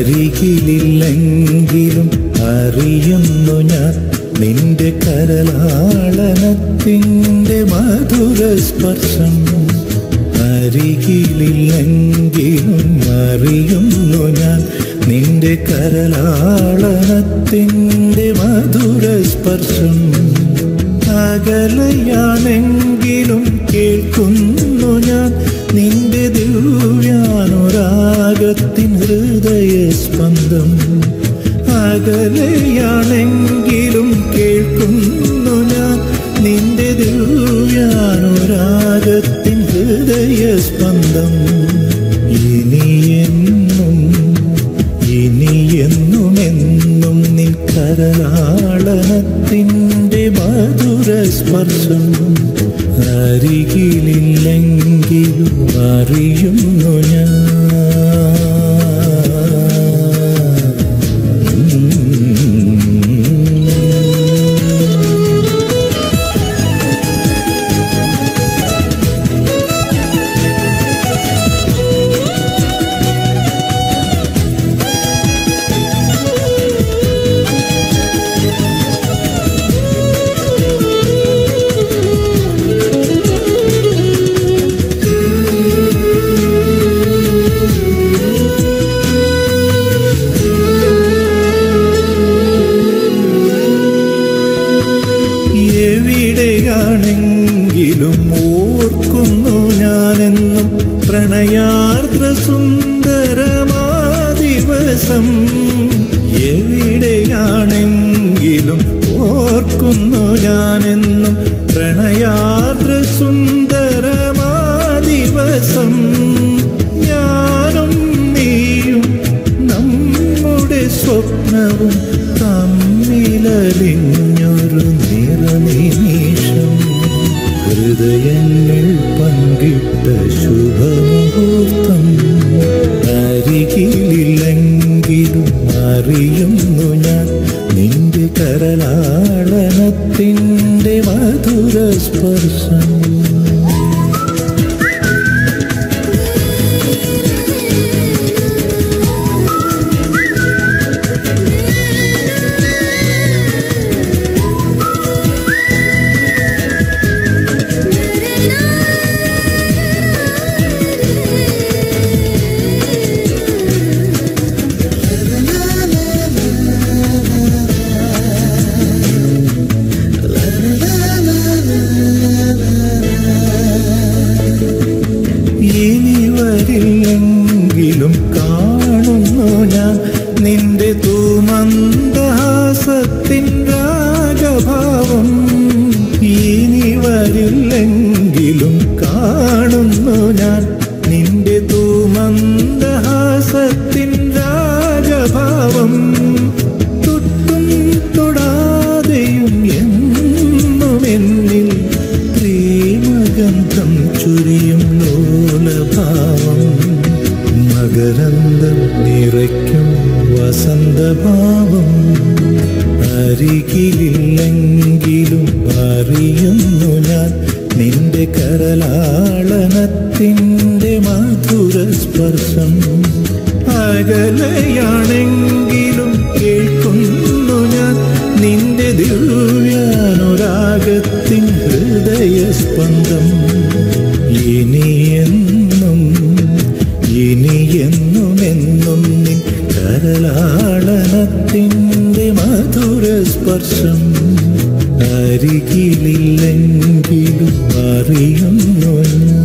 അരികിലില്ലെങ്കിലും അറിയുന്നു ഞാൻ നിന്റെ കരലാളനത്തിൻ്റെ മധുര സ്പർശം അരികിലില്ലെങ്കിലും അറിയുന്നു ഞാൻ നിന്റെ കരലാളനത്തിൻ്റെ മധുര സ്പർശം അകലയാണെങ്കിലും കേൾക്കുന്നു ഞാൻ നിന്റെ ദിവ്യാനുരാഗത്തിൻ ഹൃദയസ്പന്ദം അകലയാണെങ്കിലും കേൾക്കുന്നു ഞാൻ നിന്റെ ദിവ്യാനുരാഗത്തിൻ ഹൃദയസ്പന്ദം ഇനിയെന്നും ഇനിയെന്നും എന്നും നിൻ കരലാളനത്തിൻ്റെ മധുര സ്പർശം അരികിലില്ലെങ്കിലും അറിയുന്നു ഞാൻ എവിടെയാണെങ്കിലും ഓർക്കുന്നു ഞാനെന്നും പ്രണയാർദ്ര സുന്ദരമാ ദിവസം എവിടെയാണെങ്കിലും ഓർക്കുന്നു ഞാനെന്നും പ്രണയാർദ്ര സുന്ദരമാ ദിവസം ഞാനും നീയും നമ്മുടെ സ്വപ്നവും തമ്മിലലിഞ്ഞൊരു നിറനിമിഷം ഹൃദയങ്ങൾ പങ്കിട്ട ശുഭമുഹൂർത്തം അരികിലില്ലെങ്കിലും അറിയുന്നു ഞാൻ നിന്റെ കരലാളനത്തിൻ്റെ മധുര സ്പർശം ഇനി വരില്ലെങ്കിലും കാണുന്നു ഞാൻ നിന്റെ തൂമന്ദഹാസത്തിൻ രാഗഭാവം ഇനി വരില്ലെങ്കിലും കാണുന്നു ഞാൻ നിന്റെ തൂമന്ദഹാസത്തിൻ രാഗഭാവം തൊട്ടും തൊടാതെയും എന്നും എന്നിൽ പ്രേമഗന്ധം ചുരിയും ലോലഭാവം മകരന്തം നിറയ്ക്കും വസന്തഭാവം അരികിലില്ലെങ്കിലും അറിയുന്നു ഞാൻ നിന്റെ കരലാളനത്തിൻ്റെ മധുര സ്പർശം അകലയാണെങ്കിലും കേൾക്കുന്നു ഞാൻ നിന്റെ ദിവ്യാനുരാഗത്തിൻ ഹൃദയസ്പന്ദം ഇനിയെന്നും ഇനിയെന്നും എന്നും നിൻ കരലാളനത്തിൻ്റെ മധുര സ്പർശം അരികിലില്ലെങ്കിലും അറിയുന്നു ഞാൻ